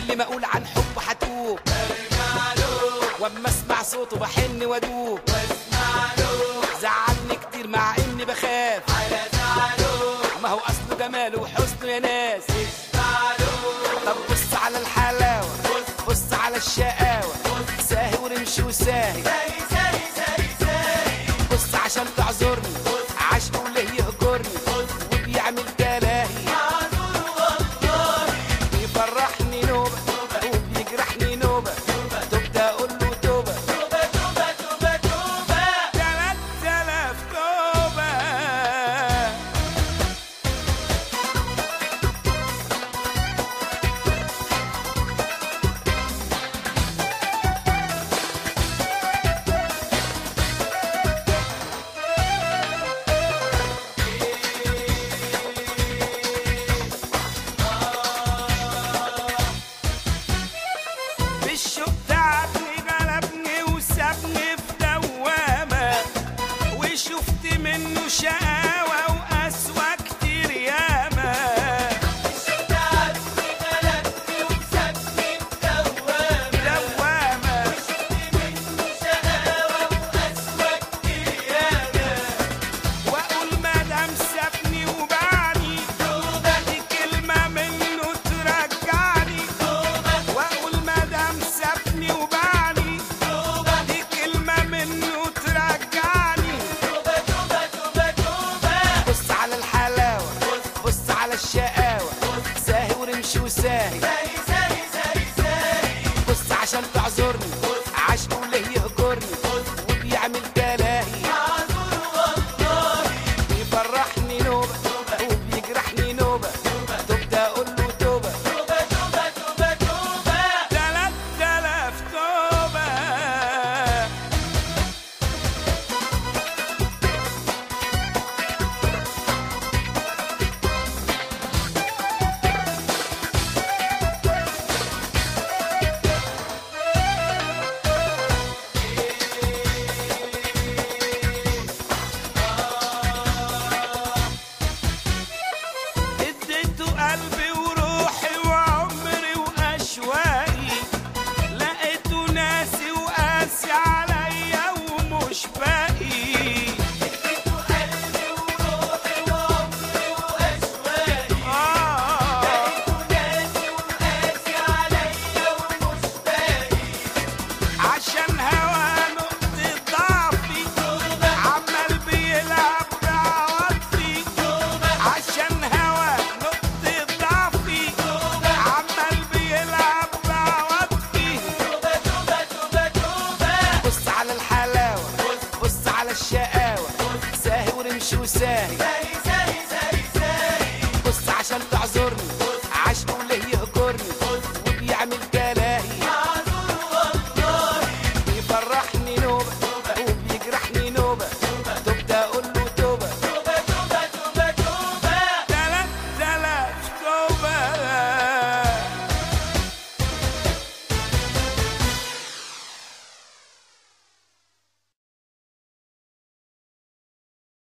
كل ما اقول عن حب هتوب واما اسمع صوته بحن وادوب زعلني كتير مع اني بخاف ما هو اصله جماله وحسنه يا ناس طب بص على الحلاوه بص على الشقاوه ساهي ورمشي وساهي بص عشان تعذرني عشقه ليه يهجرني وبيعمل تلاهي بيفرحني نوبة وبيجرحني نوبة تبدا اقول له توبة تلات تلاف توبة بالشوق تعبني غلبني وسابني في دوامة وشفت منه شقاوة وقسوة كتير ياما دوامة واقول مادام سابني وبعني دي كلمة منه ترجعني واقول مادام سابني وبعني دي كلمة منه ترجعني بص على الحلاوة بص على الشقاوة ساهي ورمشي وساهي بص عشان تعذرني عشقه ليه يهجرني وبيعمل تلاهي بيفرحني نوبة وبيجرحني نوبة تبدا اقول له توبة تلات تلاف توبة اديته قلبي وروحي وعمري واشواقي لقيته ناسي وقاسي عليا ومش باقي آه عشان هوا نقطة ضعفي عمال بيلعب بعواطفي عشان هوا نقطة ضعفي عمال بيلعب بعواطفي بص على الحلاوة بص على الشقاوة ساهي ورمشي وساهي